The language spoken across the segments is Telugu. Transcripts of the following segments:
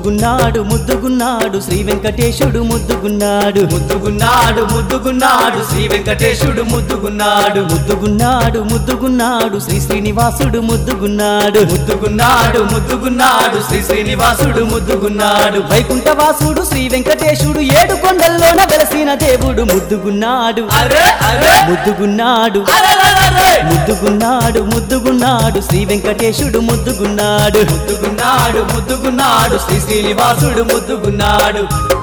ముద్దుగున్నాడు ముద్దుగున్నాడు శ్రీ వెంకటేశుడు ముద్దుగున్నాడు ముద్దుగున్నాడు ముద్దుగున్నాడు శ్రీ వెంకటేశుడు ముద్దుగున్నాడు ముద్దుగున్నాడు ముద్దుగున్నాడు శ్రీ శ్రీనివాసుడు ముద్దుగున్నాడు ముద్దుగున్నాడు ముద్దుగున్నాడు శ్రీ శ్రీనివాసుడు ముద్దుగున్నాడు వైకుంఠవాసుడు శ్రీ వెంకటేశుడు ఏడు కొండల్లోన వెలసిన దేవుడు ముద్దుగున్నాడు అరే అరే ముద్దుగున్నాడు అరెరెరెరె! ముద్దుగున్నాడు ముద్దుగున్నాడు శ్రీ వెంకటేశుడు ముద్దుగున్నాడు ముద్దుగున్నాడు ముద్దుగున్నాడు శ్రీ శ్రీనివాసుడు ముద్దుగున్నాడు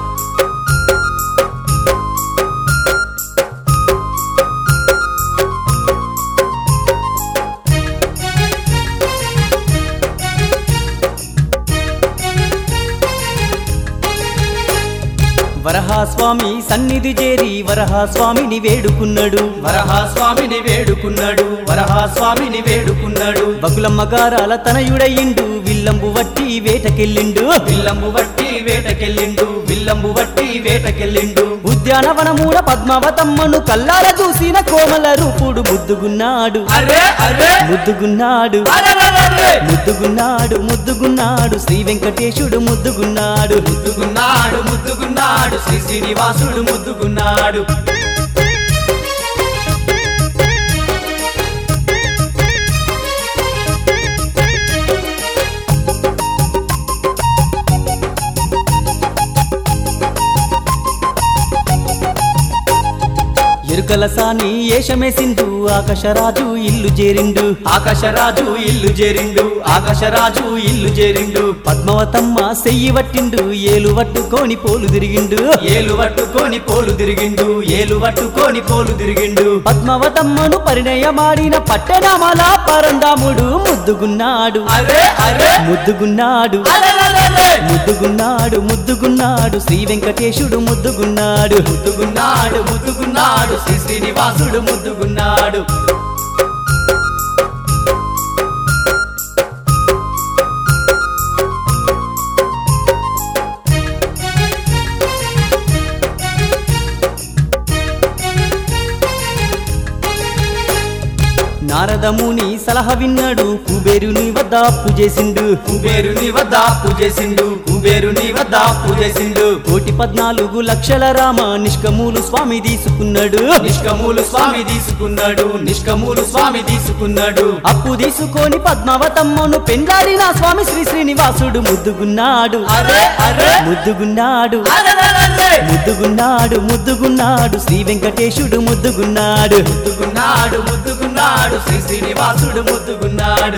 వరహాస్వామి సన్నిధి చేరి వరహాస్వామిని వేడుకున్నాడు వరహాస్వామిని వేడుకున్నాడు వరహాస్వామిని వేడుకున్నాడు బకులమ్మ గారాల తనయుడయిండు విల్లంబు వట్టి వేటకెళ్ళిండు విల్లంబు వట్టి వేటకెళ్ళిండు విల్లంబు వట్టి వేటకెళ్ళిండు ఉద్యానవనమూడ పద్మావతమ్మను కల్లార చూసిన కోమల రూపుడు ముద్దుగున్నాడు అరే అరే ముద్దుగున్నాడు అరెరెరెరె! ముద్దుగున్నాడు ముద్దుగున్నాడు శ్రీ వెంకటేశుడు ముద్దుగున్నాడు ముద్దుగున్నాడు ముద్దుగున్నాడు శ్రీ శ్రీనివాసుడు ముద్దుగున్నాడు ఎరుకల సాని ఏషమేసిండు ఆకాశరాజు ఇల్లు చేరిండు ఆకాశరాజు ఇల్లు చేరిండు ఆకాశరాజు ఇల్లు చేరిండు పద్మవతమ్మ సెయ్యి పట్టిండు ఏలు పట్టుకొని పోలు తిరిగిండు ఏలు పట్టుకొని పోలు తిరిగిండు ఏలు పట్టుకొని పోలు తిరిగిండు పద్మవతమ్మను పరిణయమాడిన పట్టణమల పరందాముడు ముద్దుగున్నాడు అరే అరే ముద్దుగున్నాడు అరెరెరెరె! ముద్దుగున్నాడు ముద్దుగున్నాడు శ్రీ వెంకటేశుడు ముద్దుగున్నాడు ముద్దుగున్నాడు ముద్దుగున్నాడు శ్రీ శ్రీనివాసుడు ముద్దుగున్నాడు నారదముని సలహా విన్నాడు కుబేరుని వద్ద అప్పు చేసిండు కుబేరుని వద్ద అప్పు చేసిండు కుబేరుని వద్ద అప్పు చేసిండు కోటి పద్నాలుగు లక్షల రామ నిష్కమూలు స్వామి తీసుకున్నాడు నిష్కమూలు స్వామి తీసుకున్నాడు నిష్కమూలు స్వామి తీసుకున్నాడు అప్పు తీసుకొని పద్మావతమ్మను పెండాడిన స్వామి శ్రీ శ్రీనివాసుడు ముద్దుగున్నాడు అరే అరే ముద్దుగున్నాడు అరెరెరెరె! ముద్దుగున్నాడు ముద్దుగున్నాడు శ్రీ వెంకటేశుడు ముద్దుగున్నాడు ముద్దుగున్నాడు ముద్దుగున్నాడు శ్రీ శ్రీనివాసుడు ముద్దుగున్నాడు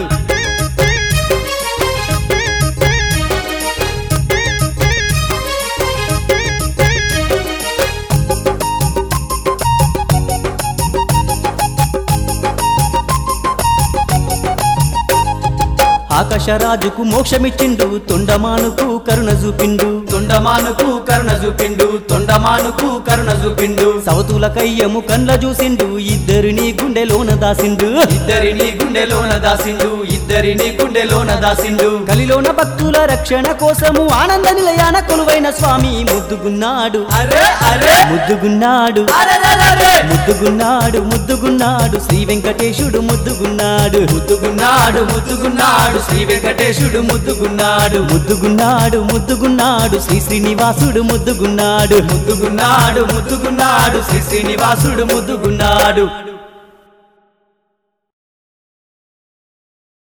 ఆకాశరాజుకు మోక్షమిచ్చిండు తొండమానుకు కరుణ చూపిండు తొండమానుకు కరుణ చూపిండు తొండమానుకు కరుణ చూపిండు సవతుల కయ్యము కండ్ల చూసిండు ఇద్దరిని గుండెలోన దాసిండు ఇద్దరిని గుండెలోన దాసిండు ఇద్దరిని గుండెలోన దాసిండు కలిలోన భక్తుల రక్షణ కోసము ఆనంద నిలయాన కొలువైన స్వామి ముద్దుగున్నాడు అరే అరే ముద్దుగున్నాడు అరెరెరెరె! ముద్దుగున్నాడు ముద్దుగున్నాడు శ్రీ వెంకటేశుడు ముద్దుగున్నాడు ముద్దుగున్నాడు ముద్దుగున్నాడు శ్రీ వెంకటేశుడు ముద్దుగున్నాడు ముద్దుగున్నాడు ముద్దుగున్నాడు శ్రీ శ్రీనివాసుడు ముద్దుగున్నాడు ముద్దుగున్నాడు ముద్దుగున్నాడు శ్రీ శ్రీనివాసుడు ముద్దుగున్నాడు